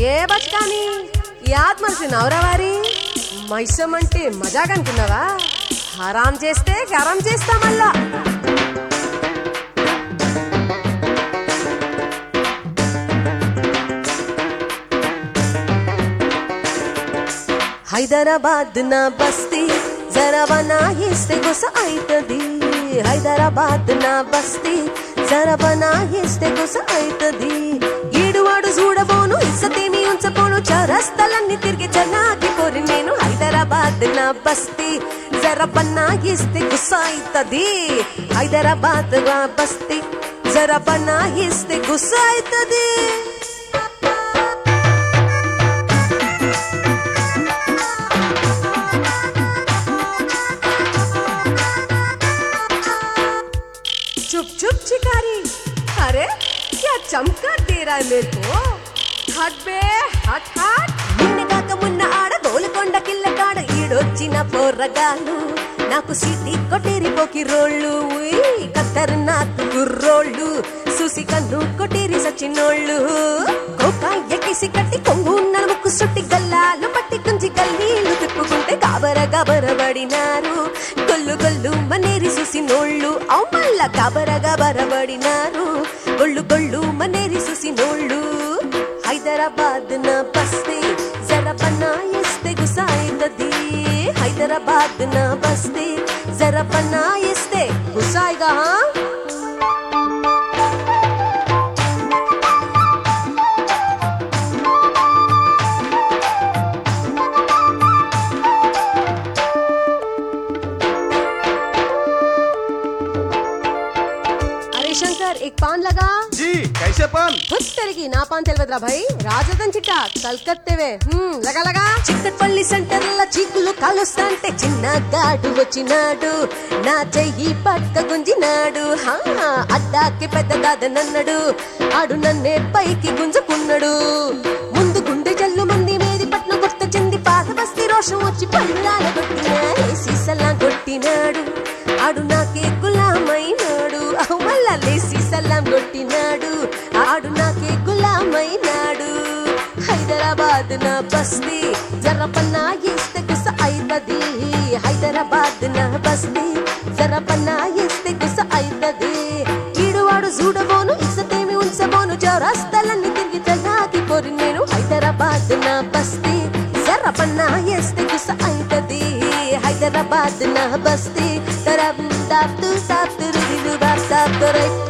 ఏ బచ్కాని యాద్ మనిషి నవరవారి మైసం అంటే మజాక్ అనుకున్నావా హరాం చేస్తే గరం చేస్తా మళ్ళా హైదరాబాద్ నా బస్తీ జరా బనాయిస్తే గుస అయితది హైదరాబాద్ నా బస్తీ జరా బనాయిస్తే గుస అయితది ఈడువాడు చూడబోను ఇసతేమి ఉంచబోను చరస్తలన్నీ తిరిగి జనాకి కోరి నేను హైదరాబాద్ నా బస్తీ జర బనాయిస్తే గుస అయితది హైదరాబాద్ నా బస్తీ జర బనాయిస్తే గుస అయితది चुप चुप चिकारी अरे क्या चमका दे रहा है मेरे को हट बे हट हट నిన్న కాక మున్న ఆడ గోలుకొండ కిల్ల కాడ ఈడొచ్చిన పోరగాళ్ళు నాకు సిటీ కొట్టేరి పోకి రోళ్ళు కత్తరు నాకు గుర్రోళ్ళు చూసి కన్ను కొట్టేరి సచ్చినోళ్ళు కోకా ఎక్కిసి కట్టి కొంగు నలుముక్కు సుట్టి గల్లాలు పట్టి కుంచి గల్లీలు తిప్పుకుంటే గాబర గాబర పడినారు గొల్లు గొల్లు మనేరి చూసి నోళ్ళు అవు మల్ల గాబర గాబర పడినారు గొల్లు గొల్లు మనేరి చూసి నోళ్ళు హైదరాబాద్ నా బస్తీ జర బనాయిస్తే గుసాయితది హైదరాబాద్ నా బస్తీ జర బనాయిస్తే గుసాయిగా హా अरे शंकर एक पान लगा जी कैसे पान खुद तेरी నా పాన్ తెలియదురా భాయ్ రాజధన్ చిట్ట కల్కత్తేవే హ్మ్, లగా లగా చిక్కట్పల్లి సెంటర్ ల చీకులు కాలుస్తాంటే చిన్న గాడు వచ్చినాడు నా చెయ్యి పక్క గుంజినాడు హా అడ్డాకి పెద్ద దాదనన్నాడు ఆడు నన్నే పైకి గుంజుకున్నాడు ముందు గుండె జల్లు మంది మీది పట్నం గుర్తొచ్చింది పాత బస్తీ రోషం వచ్చి పళ్ళాల కొట్టినా సీసలా కొట్టినాడు ఆడు నాకే గులామైనాడు అహు మళ్ళా లేసి సలాం కొట్టినాడు ఆడు నాకే గులామైనాడు హైదరాబాద్ నా బస్తీ జరపన్నా ఇస్తే గుస అయితది హైదరాబాద్ నా బస్తీ జరపన్నా ఇస్తే గుస అయితది ఈడువాడు చూడబోను ఇసతేమి ఉంచబోను చౌరస్తలన్నీ తిరిగి జగాకి కోరి నేను హైదరాబాద్ నా బస్తీ జరపన్నా ఇస్తే గుస అయితది హైదరాబాద్ నా బస్తీ తరం దాప్తు సాప్తు రుదిలు బాప్తాప్తు రైతు